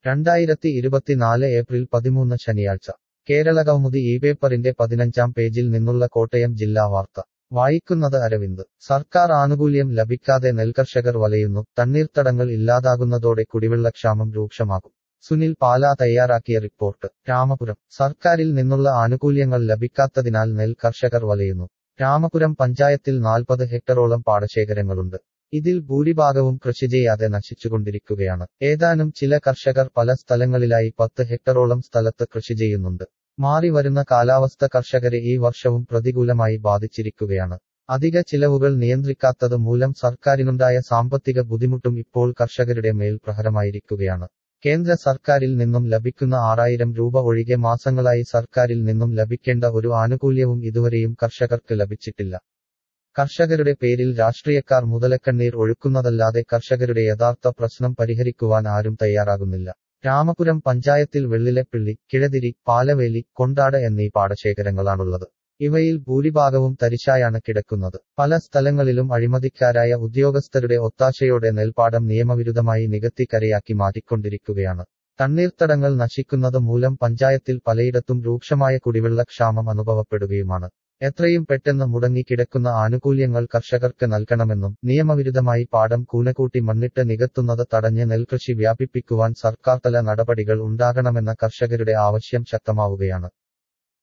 രണ്ടായിരത്തി ഇരുപത്തിനാല് ഏപ്രിൽ പതിമൂന്ന് ശനിയാഴ്ച കേരള കൗമുദി ഈ പേപ്പറിന്റെ പതിനഞ്ചാം പേജിൽ നിന്നുള്ള കോട്ടയം ജില്ലാ വാർത്ത വായിക്കുന്നത് അരവിന്ദ് സർക്കാർ ആനുകൂല്യം ലഭിക്കാതെ നെൽകർഷകർ വലയുന്നു തണ്ണീർത്തടങ്ങൾ ഇല്ലാതാകുന്നതോടെ കുടിവെള്ളക്ഷാമം രൂക്ഷമാകും സുനിൽ പാല തയ്യാറാക്കിയ റിപ്പോർട്ട് രാമപുരം സർക്കാരിൽ നിന്നുള്ള ആനുകൂല്യങ്ങൾ ലഭിക്കാത്തതിനാൽ നെൽ കർഷകർ വലയുന്നു രാമപുരം പഞ്ചായത്തിൽ നാൽപ്പത് ഹെക്ടറോളം പാടശേഖരങ്ങളുണ്ട് ഇതിൽ ഭൂരിഭാഗവും കൃഷി ചെയ്യാതെ നശിച്ചുകൊണ്ടിരിക്കുകയാണ് ഏതാനും ചില കർഷകർ പല സ്ഥലങ്ങളിലായി പത്ത് ഹെക്ടറോളം സ്ഥലത്ത് കൃഷി ചെയ്യുന്നുണ്ട് മാറി വരുന്ന കാലാവസ്ഥ കർഷകരെ ഈ വർഷവും പ്രതികൂലമായി ബാധിച്ചിരിക്കുകയാണ് അധിക ചിലവുകൾ നിയന്ത്രിക്കാത്തത് മൂലം സർക്കാരിനുണ്ടായ സാമ്പത്തിക ബുദ്ധിമുട്ടും ഇപ്പോൾ കർഷകരുടെ മേൽ പ്രഹരമായിരിക്കുകയാണ് കേന്ദ്ര സർക്കാരിൽ നിന്നും ലഭിക്കുന്ന ആറായിരം രൂപ ഒഴികെ മാസങ്ങളായി സർക്കാരിൽ നിന്നും ലഭിക്കേണ്ട ഒരു ആനുകൂല്യവും ഇതുവരെയും കർഷകർക്ക് ലഭിച്ചിട്ടില്ല കർഷകരുടെ പേരിൽ രാഷ്ട്രീയക്കാർ മുതലക്കണ്ണീർ ഒഴുക്കുന്നതല്ലാതെ കർഷകരുടെ യഥാർത്ഥ പ്രശ്നം പരിഹരിക്കുവാൻ ആരും തയ്യാറാകുന്നില്ല രാമപുരം പഞ്ചായത്തിൽ വെള്ളിലെപ്പിള്ളി കിഴതിരി പാലവേലി കൊണ്ടാട് എന്നീ പാടശേഖരങ്ങളാണുള്ളത് ഇവയിൽ ഭൂരിഭാഗവും തരിശായാണ് കിടക്കുന്നത് പല സ്ഥലങ്ങളിലും അഴിമതിക്കാരായ ഉദ്യോഗസ്ഥരുടെ ഒത്താശയോടെ നെൽപ്പാടം നിയമവിരുദ്ധമായി നികത്തി കരയാക്കി മാറ്റിക്കൊണ്ടിരിക്കുകയാണ് തണ്ണീർത്തടങ്ങൾ നശിക്കുന്നത് മൂലം പഞ്ചായത്തിൽ പലയിടത്തും രൂക്ഷമായ കുടിവെള്ളക്ഷാമം അനുഭവപ്പെടുകയുമാണ് എത്രയും പെട്ടെന്ന് മുടങ്ങിക്കിടക്കുന്ന ആനുകൂല്യങ്ങൾ കർഷകർക്ക് നൽകണമെന്നും നിയമവിരുദ്ധമായി പാടം കൂനക്കൂട്ടി മണ്ണിട്ട് നികത്തുന്നത് തടഞ്ഞ് നെൽകൃഷി വ്യാപിപ്പിക്കുവാൻ സർക്കാർതല നടപടികൾ ഉണ്ടാകണമെന്ന കർഷകരുടെ ആവശ്യം ശക്തമാവുകയാണ്